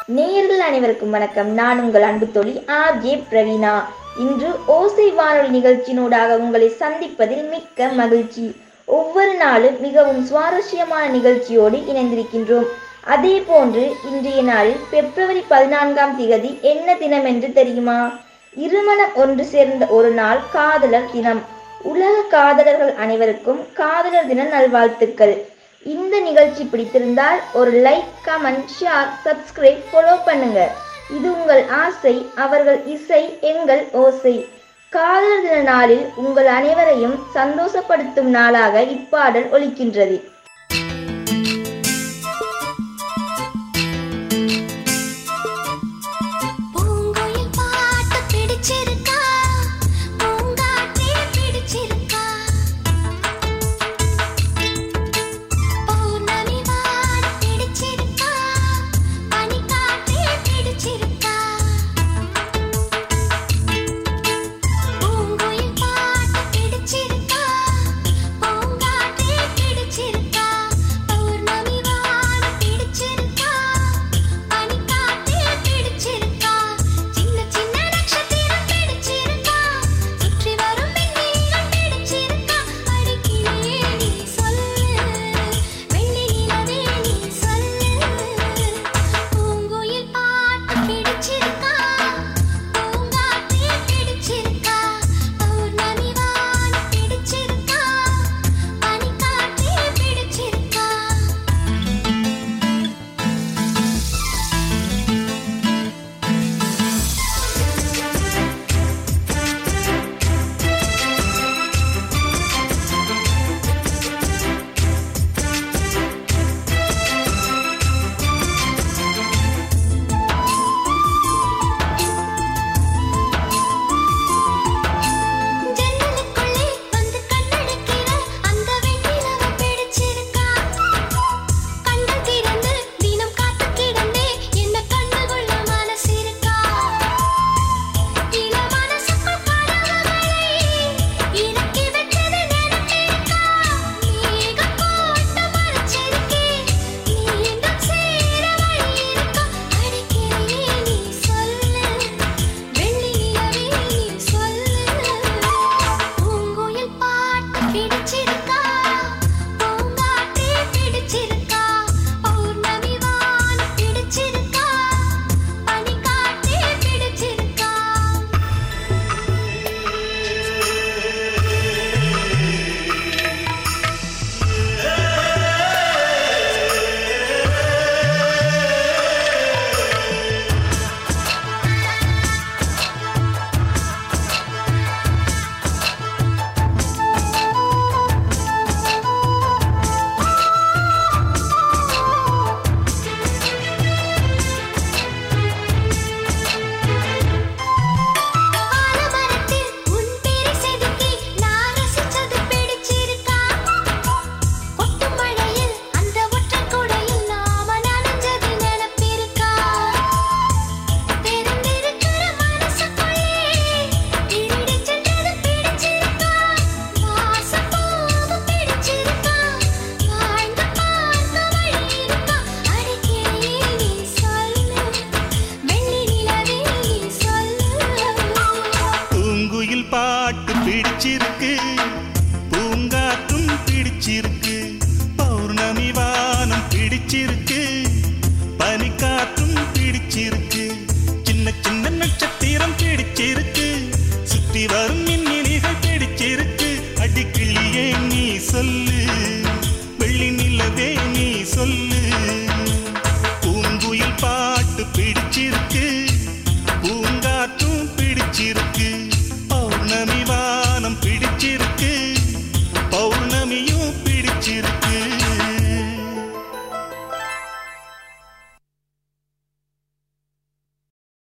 நேயர்கள் அனைவருக்கும் வணக்கம் நான் உங்கள் அன்பு தோழி ஆர் ஜே பிரவீனா இன்று ஓசை வானொலி நிகழ்ச்சியினூடாக உங்களை சந்திப்பதில் மிக்க மகிழ்ச்சி ஒவ்வொரு நாளும் மிகவும் சுவாரஸ்யமான நிகழ்ச்சியோடு இணைந்திருக்கின்றோம் அதே போன்று இன்றைய நாளில் பிப்ரவரி பதினான்காம் திகதி என்ன தினம் என்று தெரியுமா இருமணம் ஒன்று சேர்ந்த ஒரு நாள் காதலர் தினம் உலக காதலர்கள் அனைவருக்கும் காதலர் தின நல்வாழ்த்துக்கள் இந்த நிகழ்ச்சி பிடித்திருந்தால் ஒரு like comment share subscribe follow பண்ணுங்க இது உங்கள் ஆசை அவர்கள் இசை எங்கள் ஓசை காதலர் தின நாளில் உங்கள் அனைவரையும் சந்தோஷப்படுத்தும் நாளாக இப்பாடல் ஒலிக்கின்றது